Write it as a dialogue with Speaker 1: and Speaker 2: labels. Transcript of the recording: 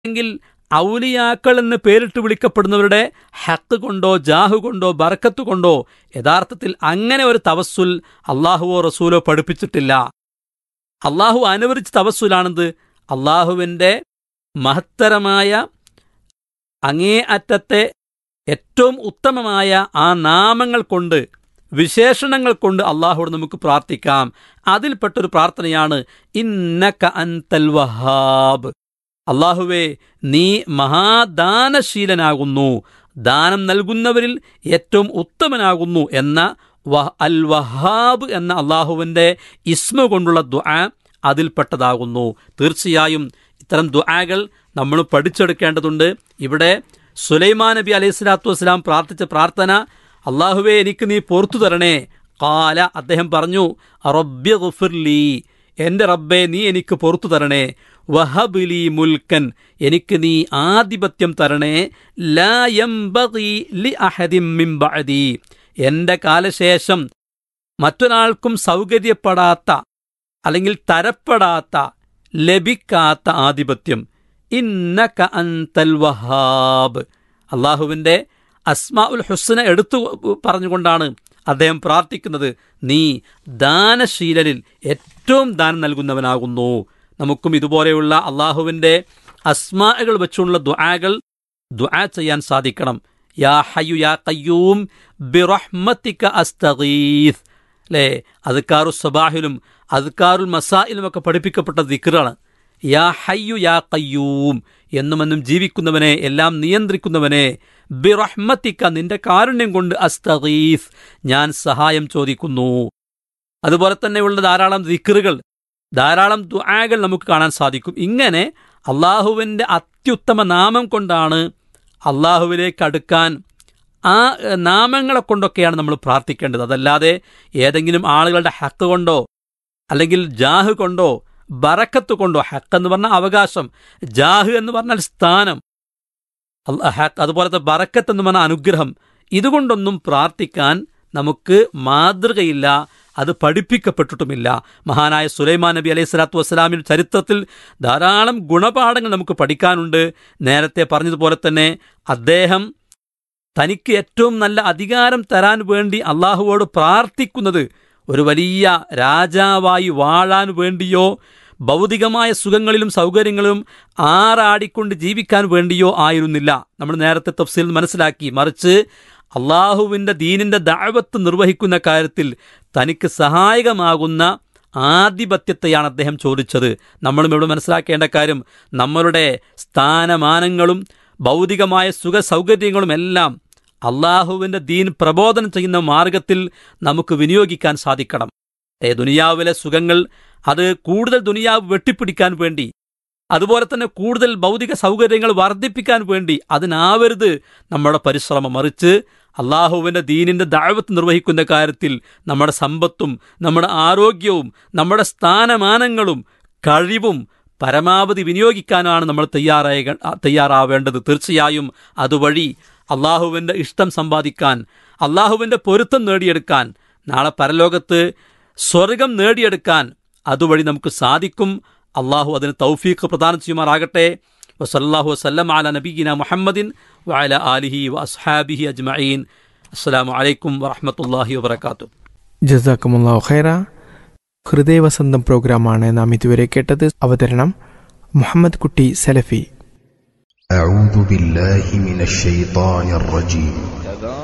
Speaker 1: അല്ലെങ്കിൽ ഔലിയാക്കൾ എന്ന് പേരിട്ട് വിളിക്കപ്പെടുന്നവരുടെ ഹക്ക് കൊണ്ടോ ജാഹു കൊണ്ടോ ബറക്കത്ത് കൊണ്ടോ യഥാർത്ഥത്തിൽ അങ്ങനെ ഒരു തവസ്സുൽ അള്ളാഹുവോ റസൂലോ പഠിപ്പിച്ചിട്ടില്ല അള്ളാഹു അനുവദിച്ച തവസ്സുലാണെന്ത് അള്ളാഹുവിൻ്റെ മഹത്തരമായ അങ്ങേ അറ്റത്തെ ഏറ്റവും ഉത്തമമായ ആ നാമങ്ങൾ കൊണ്ട് വിശേഷണങ്ങൾ കൊണ്ട് അള്ളാഹുവോട് നമുക്ക് പ്രാർത്ഥിക്കാം അതിൽപ്പെട്ടൊരു പ്രാർത്ഥനയാണ് ഇന്നക അൻതൽ വഹാബ് അള്ളാഹുവേ നീ മഹാദാനശീലനാകുന്നു ദാനം നൽകുന്നവരിൽ ഏറ്റവും ഉത്തമനാകുന്നു എന്ന വഹ അൽ വഹാബ് എന്ന അള്ളാഹുവിൻ്റെ ഇസ്മ കൊണ്ടുള്ള ദ്വാ അതിൽപ്പെട്ടതാകുന്നു തീർച്ചയായും ഇത്തരം ദ്വാകൾ നമ്മൾ പഠിച്ചെടുക്കേണ്ടതുണ്ട് ഇവിടെ സുലൈമാൻ നബി അലൈഹി സ്വലാത്തു വസ്സലാം പ്രാർത്ഥിച്ച പ്രാർത്ഥന അള്ളാഹുവേ എനിക്ക് നീ പൊറത്തു തരണേ കാല അദ്ദേഹം പറഞ്ഞു റബ്ബി ഗുഫിർലി എൻ്റെ റബ്ബെ നീ എനിക്ക് പൊറത്തു തരണേ വഹബിലി മുൽക്കൻ എനിക്ക് നീ ആധിപത്യം തരണേ ലാ യംബഗി ലി അഹദിം മിൻ ബഅദി എൻ്റെ കാലശേഷം മറ്റൊരാൾക്കും സൗകര്യപ്പെടാത്ത അല്ലെങ്കിൽ തരപ്പെടാത്ത ലഭിക്കാത്ത ആധിപത്യം ഇന്നക അൻതൽ വഹാബ് അള്ളാഹുവിൻ്റെ അസ്മാ ഉൽ ഹുസ്ന എടുത്തു പറഞ്ഞുകൊണ്ടാണ് അദ്ദേഹം പ്രാർത്ഥിക്കുന്നത് നീ ദാനശീലനിൽ ഏറ്റവും ദാനം നൽകുന്നവനാകുന്നു നമുക്കും ഇതുപോലെയുള്ള അള്ളാഹുവിൻ്റെ അസ്മാകൾ വെച്ചുള്ള ദുആകൾ ദുആ ചെയ്യാൻ സാധിക്കണം യാ ഹയ്യു യാ കയ്യൂം ബിറഹ്മത്തിക അസ്തഗീസ് അല്ലേ അദ്കാറു സബാഹിലും അദ്കാറുൽ മസായിലും ഒക്കെ പഠിപ്പിക്കപ്പെട്ട ദിക്റാണ് യാ ഹയ്യു യാ കയ്യൂം എന്നുമെന്നും ജീവിക്കുന്നവനെ എല്ലാം നിയന്ത്രിക്കുന്നവനെ ബിറഹ്മത്തിക്ക നിന്റെ കാരുണ്യം കൊണ്ട് അസ്തഗീസ് ഞാൻ സഹായം ചോദിക്കുന്നു അതുപോലെ തന്നെയുള്ള ധാരാളം ദിക്റുകൾ ധാരാളം ദുആകൾ നമുക്ക് കാണാൻ സാധിക്കും ഇങ്ങനെ അള്ളാഹുവിൻ്റെ അത്യുത്തമ നാമം കൊണ്ടാണ് അള്ളാഹുവിലേക്ക് അടുക്കാൻ ആ നാമങ്ങളെ കൊണ്ടൊക്കെയാണ് നമ്മൾ പ്രാർത്ഥിക്കേണ്ടത് അതല്ലാതെ ഏതെങ്കിലും ആളുകളുടെ ഹക്ക് കൊണ്ടോ അല്ലെങ്കിൽ ജാഹ് കൊണ്ടോ ബറക്കത്ത് കൊണ്ടോ ഹക്ക് എന്ന് പറഞ്ഞാൽ അവകാശം ജാഹ് എന്ന് പറഞ്ഞാൽ സ്ഥാനം അതുപോലത്തെ ബറക്കത്ത് എന്ന് പറഞ്ഞ അനുഗ്രഹം ഇതുകൊണ്ടൊന്നും പ്രാർത്ഥിക്കാൻ നമുക്ക് മാതൃകയില്ല അത് പഠിപ്പിക്കപ്പെട്ടിട്ടുമില്ല മഹാനായ സുലൈമാൻ നബി അലൈഹി സ്വലാത്തു വസ്സലാമിൻ്റെ ചരിത്രത്തിൽ ധാരാളം ഗുണപാഠങ്ങൾ നമുക്ക് പഠിക്കാനുണ്ട് നേരത്തെ പറഞ്ഞതുപോലെ തന്നെ അദ്ദേഹം തനിക്ക് ഏറ്റവും നല്ല അധികാരം തരാൻ വേണ്ടി അള്ളാഹുവോട് പ്രാർത്ഥിക്കുന്നത് ഒരു വലിയ രാജാവായി വാഴാൻ വേണ്ടിയോ ഭൗതികമായ സുഖങ്ങളിലും സൗകര്യങ്ങളും ആറാടിക്കൊണ്ട് ജീവിക്കാൻ വേണ്ടിയോ ആയിരുന്നില്ല നമ്മൾ നേരത്തെ തഫ്സീൽ മനസ്സിലാക്കി മറിച്ച് അള്ളാഹുവിൻ്റെ ദീനിൻ്റെ ദാവത്ത് നിർവഹിക്കുന്ന കാര്യത്തിൽ തനിക്ക് സഹായകമാകുന്ന ആധിപത്യത്തെയാണ് അദ്ദേഹം ചോദിച്ചത് നമ്മളും ഇവിടെ മനസ്സിലാക്കേണ്ട കാര്യം നമ്മളുടെ സ്ഥാനമാനങ്ങളും ഭൗതികമായ സുഖ സൗകര്യങ്ങളും എല്ലാം അള്ളാഹുവിൻ്റെ ദീൻ പ്രബോധനം ചെയ്യുന്ന മാർഗത്തിൽ നമുക്ക് വിനിയോഗിക്കാൻ സാധിക്കണം ഏ ദുനിയാവിലെ സുഖങ്ങൾ അത് കൂടുതൽ ദുനിയാവ് വെട്ടിപ്പിടിക്കാൻ വേണ്ടി അതുപോലെ തന്നെ കൂടുതൽ ഭൗതിക സൗകര്യങ്ങൾ വർദ്ധിപ്പിക്കാൻ വേണ്ടി അതിനാവരുത് നമ്മുടെ പരിശ്രമം മറിച്ച് അള്ളാഹുവിൻ്റെ ദീനിൻ്റെ ദാഴ്വത്ത് നിർവഹിക്കുന്ന കാര്യത്തിൽ നമ്മുടെ സമ്പത്തും നമ്മുടെ ആരോഗ്യവും നമ്മുടെ സ്ഥാനമാനങ്ങളും കഴിവും പരമാവധി വിനിയോഗിക്കാനാണ് നമ്മൾ തയ്യാറായ തയ്യാറാവേണ്ടത് തീർച്ചയായും അതുവഴി അള്ളാഹുവിൻ്റെ ഇഷ്ടം സമ്പാദിക്കാൻ അള്ളാഹുവിൻ്റെ പൊരുത്തം നേടിയെടുക്കാൻ നാളെ പരലോകത്ത് സ്വർഗം നേടിയെടുക്കാൻ അതുവഴി നമുക്ക് സാധിക്കും അള്ളാഹു അതിന് തൗഫീഖ് പ്രദാനം ചെയ്യുമാറാകട്ടെ വസല്ലാഹു വസ്ലം അല നബീന മുഹമ്മദിൻ വഅല ആലിഹി വ അസ്ഹാബിഹി അജ്മഈൻ അസ്സലാമു അലൈക്കും വറഹ്മത്തുള്ളാഹി വബറകാതുഹു
Speaker 2: ജസാക്കുമുല്ലാ ഖൈറ ഹൃദയവസന്തം പ്രോഗ്രാമാണ് നാം ഇതുവരെ കേട്ടത് അവതരണം മുഹമ്മദ് കുട്ടി സലഫി
Speaker 3: أعوذ بالله من الشيطان الرجيم